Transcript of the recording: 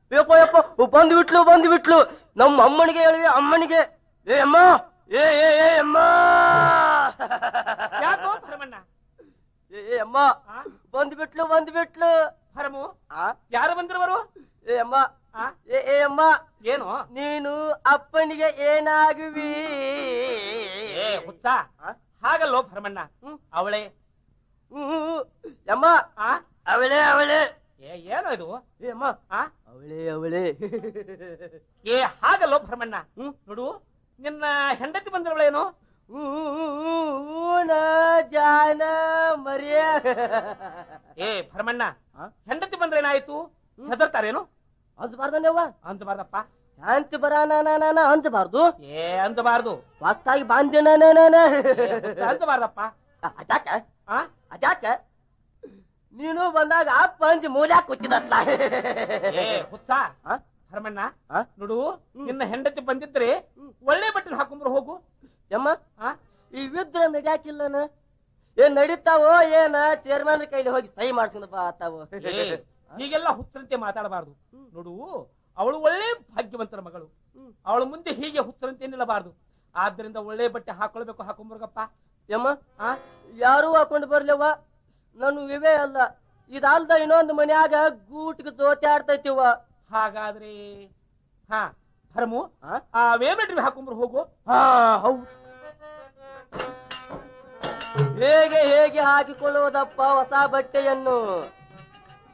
ಯಪ್ಪ ಯಪ್ಪ ಬಂದು ಬಿಟ್ಲು ಬಂದು ಬಿಟ್ಲು ನಮ್ಮ ಅಮ್ಮನಿಗೆ ಹೇಳಿವೆ ಅಮ್ಮನಿಗೆ ಏ ಅಮ್ಮ ಏ ಏ ಏ ಅಮ್ಮ ಯಾಕೋ ಭರಮಣ್ಣ ಏ ಏ ಅಮ್ಮ ಆ? ಬಂದು ಬಿಟ್ಲು ಬಂದು ಬಿಟ್ಲು ಭರಮು ಆ? ಯಾರು ಬಂದಿರುವರು ಏ ಅಮ್ಮ ಆ? ಏ ಏ ಅಮ್ಮ ಏನು ನೀನು ಅಪ್ಪನಿಗೆ ಏನಾಗುವಿ ಏ ಹುಚ್ಚ ಆ? ಹಾಗಲ್ಲೋ ಭರಮಣ್ಣ ಹ್ಮ್. ಅವಳೆ ಹ್ಮ್. ಅಮ್ಮ ಆ ಅವಳೇ ಅವಳೇ ಏ ಏನೋ ಇದು ಏ ಅಮ್ಮ ಆ ಅವಳೇ ಅವಳೇ ಏ ಹಾಗಲ್ಲೋ ಭರಮಣ್ಣ ಹ್ಮ್. ನೋಡು ನಿನ್ನ ಹೆಂಡತಿ ಬಂದಿರವಳೇನು ಊನ ಜಾನ ಮರಿಯ ಏ ಭರಮಣ್ಣ ಆ? ಹೆಂಡತಿ ಬಂದ್ರೆ ಏನಾಯ್ತು ಹೆದರ್ತಾರೇನು ಅಂಜಬಾರ್ದನೇವ ಅಂಜಬಾರ್ದಪ್ಪ ಶಾಂತಿ ಬರಾನ ನಾನ ಅಂಜಬಾರ್ದು ಏ ಅಂಜಬಾರ್ದು ವಾಸ್ತಾಗಿ ಬಾಂಧೆ ನಾನ ಏ, ಹುಚ್ಚ, ಅಂಜಬಾರ್ದಪ್ಪ ಅಜಾಕ ಆ ಅಜಾಕ ನೀನು ಬಂದಾಗ ಅಪ್ಪ ಅಂಜಿ ಮೂಲ್ಯಾಕ ಕೂತಿದತ್ಲ ಏ ಹುಚ್ಚ ಆ? ಭರಮಣ್ಣ ಆ? ನೋಡು ನಿನ್ನ ಹೆಂಡತಿ ಬಂದಿದ್ರೆ ಒಳ್ಳೆ ಬಟ್ಟೆ ಹಾಕೊಂಡ್ರು ಹೋಗು ಯಮ್ಮ ಆ? ಈ ವಿದ್ರ ನಡ್ಯಾಕಿಲ್ಲನ ಏನ್ ನಡೀತಾವೋ ಏನ ಚೇರ್ಮನ್ ಕೈಲಿ ಹೋಗಿ ಸಹಿ ಮಾಡ್ಸ್ಕೊಂಡ್ ಬಾ ಆತಾವೋ ಏ, ಹೀಗೆಲ್ಲ ಹುಚ್ಚರಂತೆ ಮಾತಾಡಬಾರ್ದು ನೋಡು ಅವಳು ಒಳ್ಳೆ ಭಾಗ್ಯವಂತರ ಮಗಳು ಅವಳ ಮುಂದೆ ಹೀಗೆ ಹುಚ್ಚರಂತೆ ನಿಲ್ಲಬಾರ್ದು ಆದ್ರಿಂದ ಒಳ್ಳೆ ಬಟ್ಟೆ ಹಾಕೊಳ್ಬೇಕು ಹಾಕೊಂಬರ್ಗಪ್ಪ ಯಮ್ಮ ಆ ಯಾರೂ ಹಾಕೊಂಡು ಬರ್ಲಿವ ನಾನು ಇವೇ ಅಲ್ಲ ಇದಲ್ದ ಇನ್ನೊಂದು ಮನ್ಯಾಗ ಗೂಟ್ಗೆ ದೋಚಾಡ್ತೈತಿವ ಹಾಗಾದ್ರೆ ಹಾ ಭರಮು ಆ? ಆ ವೇಮೆಟ್ರಿ ಹಾಕೊಂಬರು ಹೋಗು ಹಾ ಹೌದು ಹೇಗೆ ಹೇಗೆ ಹಾಕಿಕೊಳ್ಳುವುದಪ್ಪ ಹೊಸ ಬಟ್ಟೆಯನ್ನು